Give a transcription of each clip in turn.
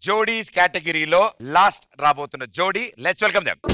జోడీస్ కేటగిరీలో లాస్ట్ రాబోతున్న జోడీ లెట్స్ వెల్కమ్ దెమ్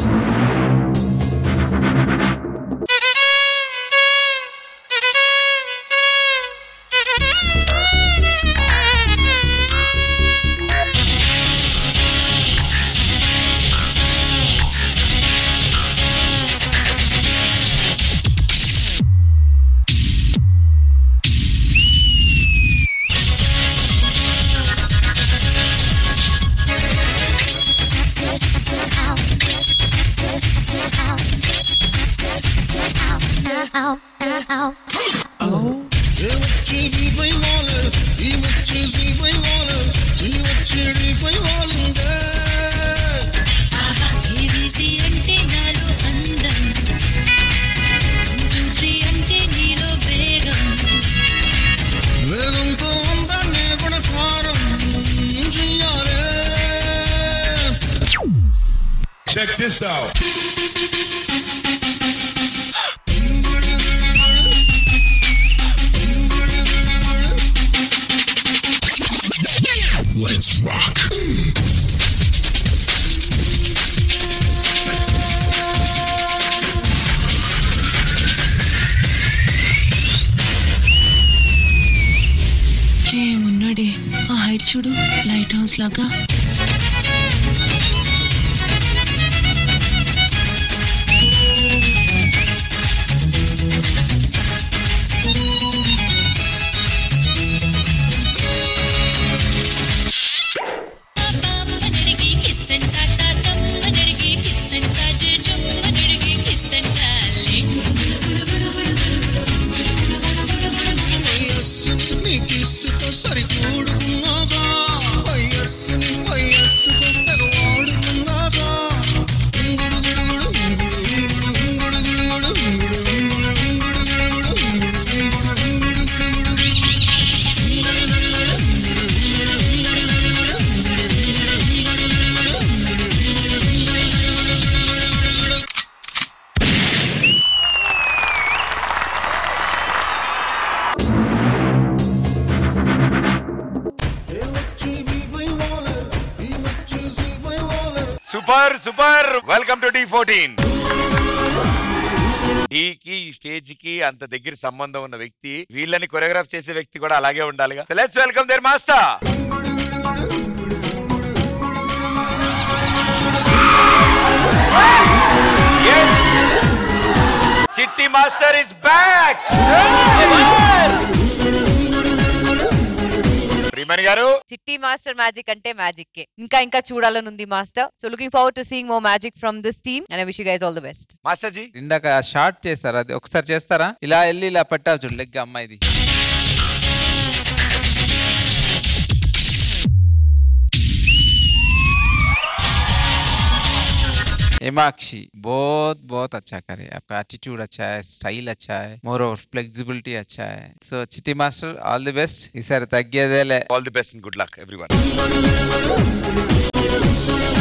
ఏబీసీ అంటే నాలో అందం వన్ టూ త్రీ అంటే నీలో వేగం వేగంతో అందాన్ని గుణకారం చెయ్యాలే Check this out. Let's rock. ఏమున్నాడే ఆ హైట్ చూడు లైట్ హౌస్ లాగా వయస్సుని నీ కిస్సుతో సరికూడుకున్నాగా వయస్సుని వయస్సుతో తెగ వాడుకున్నాగా గుడుగుడుగుడు, గుడుగుడుగుడు, గుడుగుడుగుడు, super super welcome to the fourteen కి ఈ స్టేజ్ కి అంత దగ్గర సంబంధం ఉన్న వ్యక్తి వీళ్ళని కొరియోగ్రాఫ్ చేసే వ్యక్తి కూడా అలాగే ఉండాలిగా let's welcome there master Chitti master is back Priyamani garu Chitti master magic అంటే మ్యాజిక్ కే ఇంకా ఇంకా చూడాలని ఉంది master so looking forward to seeing more magic from this team and I wish you guys all the best master ji ఇందాక షార్ట్ చేస్తారు అది ఒకసారి చేస్తారా ఇలా వెళ్ళి ఇలా పెట్టావు చూడు లెగ్ అమ్మాయిది हेमाक्षी बहुत बहुत अच्छा करे आपका एटीट्यूड अच्छा है स्टाइल अच्छा है मोर ओवर फ्लेक्सिबिलिटी अच्छा है సో చిట్టి మాస్టర్ ఆల్ ది బెస్ట్ ఈసారి తగ్గేదేలే all the best and good luck everyone